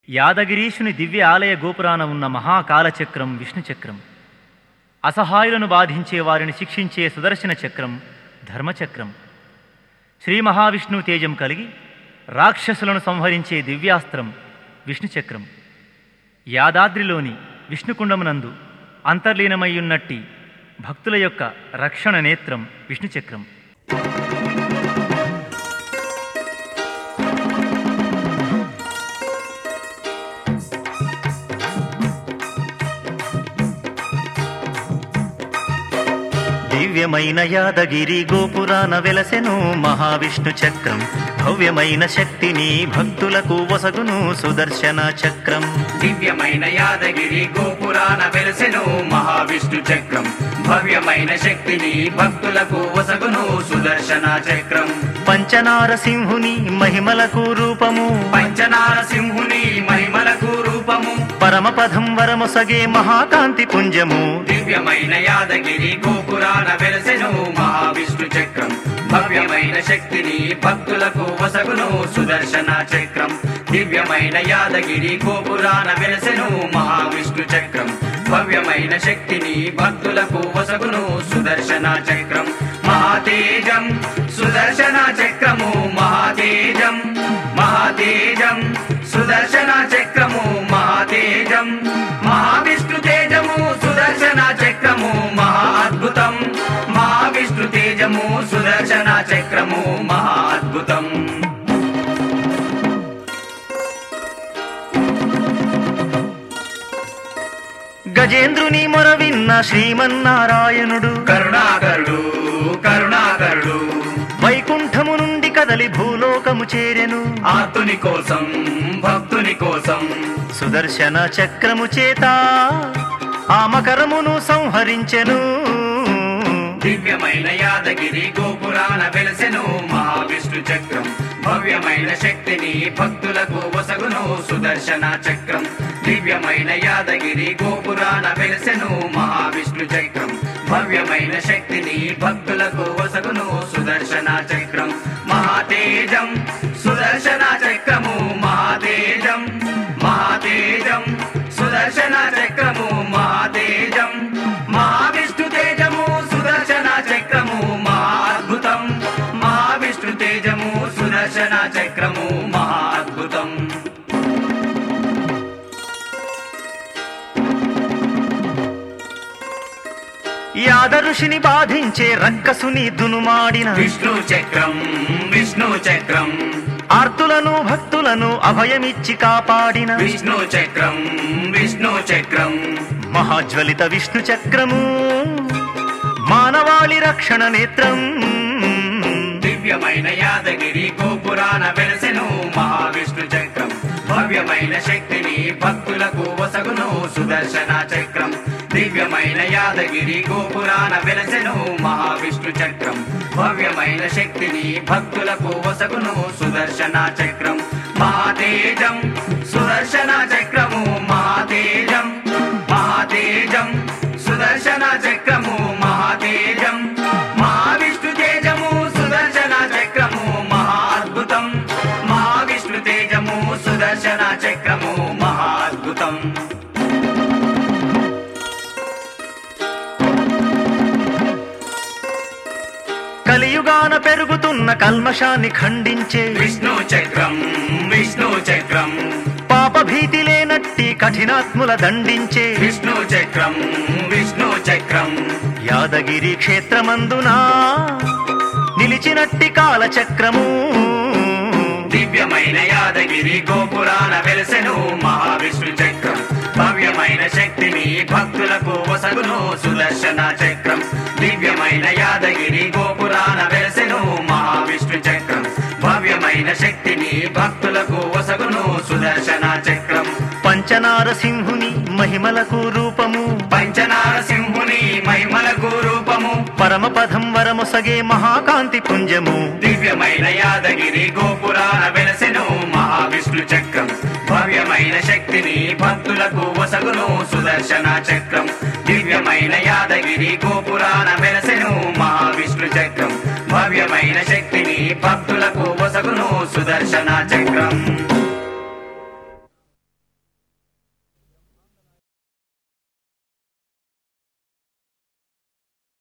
యాదగిరీశుని దివ్య ఆలయ గోపురాన ఉన్న మహాకాలచక్రం విష్ణుచక్రం అసహాయులను బాధించే వారిని శిక్షించే సుదర్శన చక్రం ధర్మచక్రం శ్రీ మహావిష్ణువు తేజం కలిగి రాక్షసులను సంహరించే దివ్యాస్త్రం విష్ణుచక్రం యాదాద్రిలోని విష్ణుకుండమునందు అంతర్లీనమయ్యున్నట్టి భక్తుల యొక్క రక్షణ నేత్రం విష్ణుచక్రం దివ్యమైన యాదగిరి గోపురాన వెలసెను మహావిష్ణు చక్రం భవ్యమైన శక్తిని భక్తులకు వసగును సుదర్శన చక్రం దివ్యమైన యాదగిరి గోపురాన వెలసెను మహావిష్ణు చక్రం భవ్యమైన శక్తిని భక్తులకు వసగును సుదర్శన చక్రం పంచనారసింహుని మహిమలకు రూపము పంచనారసింహుని మహిమలకు రూపము పరమపదం వరమొసగే మహాకాంతి పుంజము దివ్యమైన యాదగిరి గోపురాన వెలసెను మహావిష్ణు చక్రం భవ్యమైన శక్తిని భక్తులకు వసగును సుదర్శన చక్రం దివ్యమైన యాదగిరి గోపురాన వెలసెను మహావిష్ణు చక్రం భవ్యమైన శక్తిని భక్తులకు వసగును సుదర్శన చక్రం మహాతేజం సుదర్శన చక్రము మహాతేజం మహాతేజం సుదర్శన చక్రము మహాతేజం మహావిష్ణు తేజము సుదర్శన చక్రము మహా అద్భుతం మహావిష్ణు తేజము సుదర్శన చక్రము మహా అద్భుతం గజేంద్రుని మొర విన్న శ్రీమన్నారాయణుడు కరుణాకరుడు కరుణాకరుడు వైకుంఠము నుండి కదలి భూలోకము చేరెను ఆర్తుని కోసం భక్తుని కోసం సుదర్శన చక్రము చేత ఆ మకరమును సంహరించెను దివ్యమైన యాదగిరి గోపురాన వెలసెను మహావిష్ణు చక్రం భవ్యమైన శక్తిని భక్తులకు వసగును సుదర్శన చక్రం దివ్యమైన యాదగిరి గోపురాన వెలసెను మహావిష్ణు చక్రం భవ్యమైన శక్తిని భక్తులకు వసగును సుదర్శన చక్రం మహాతేజం సుదర్శన చక్రము మహాతేజం మహాతేజం సుదర్శన చక్రము మహాతేజం మహావిష్ణు తేజము సుదర్శన చక్రము మహా అద్భుతం మహావిష్ణు తేజము సుదర్శన చక్రము మహా అద్భుతం యాదఋషిని బాధించే రక్కసుని దునుమాడిన విష్ణు చక్రం విష్ణు చక్రం ఆర్తులను భక్తులను అభయమిచ్చి కాపాడిన విష్ణు చక్రం విష్ణు చక్రం మహాజ్వలిత విష్ణు చక్రము మానవాళి రక్షణ నేత్రం దివ్యమైన యాదగిరి గోపురాన వెలసెను మహావిష్ణు చక్రం భవ్యమైన శక్తిని భక్తులకు వసగును సుదర్శన చక్రం దివ్యమైన యాదగిరి గోపురాన వెలసెను మహావిష్ణు చక్రం భవ్యమైన శక్తిని భక్తులకు వసగును సుదర్శన చక్రం మహాతేజం సుదర్శన చక్రము మహాతేజం మహాతేజం సుదర్శన చక్రము మహాతేజం మహావిష్ణు తేజము సుదర్శన చక్రము మహా అద్భుతం మహావిష్ణు తేజము సుదర్శన చక్రము మహా అద్భుతం కలియుగాన పెరుగుతున్న కల్మషాన్ని ఖండించే విష్ణు చక్రం విష్ణు చక్రం పాప భీతి లేనట్టి కఠినాత్ముల దండించే విష్ణు చక్రం విష్ణు చక్రం యాదగిరి క్షేత్రమందున నిలిచినట్టి కాలచక్రము దివ్యమైన యాదగిరి గోపురాన వెలసెను మహావిష్ణు చక్రం భవ్యమైన శక్తిని భక్తులకు వసగును సుదర్శన చక్రం దివ్యమైన యాదగిరి గోపురాన వెలసెను మహావిష్ణు చక్రం భవ్యమైన శక్తిని భక్తులకు వసగును సుదర్శన చక్రం పంచనారసింహుని మహిమలకు రూపము పంచనారసింహుని మహిమలకు రూపము పరమపదం వరమొసగే మహాకాంతి పుంజము దివ్యమైన యాదగిరి గోపురాన వెలసెను మహావిష్ణు చక్రం భవ్యమైన శక్తిని భక్తులకు వసగును సుదర్శన చక్రం దివ్యమైన యాదగిరి గోపురాన వెలసెను మహావిష్ణు చక్రం భవ్యమైన శక్తిని భక్తులకు వసగును సుదర్శన చక్రం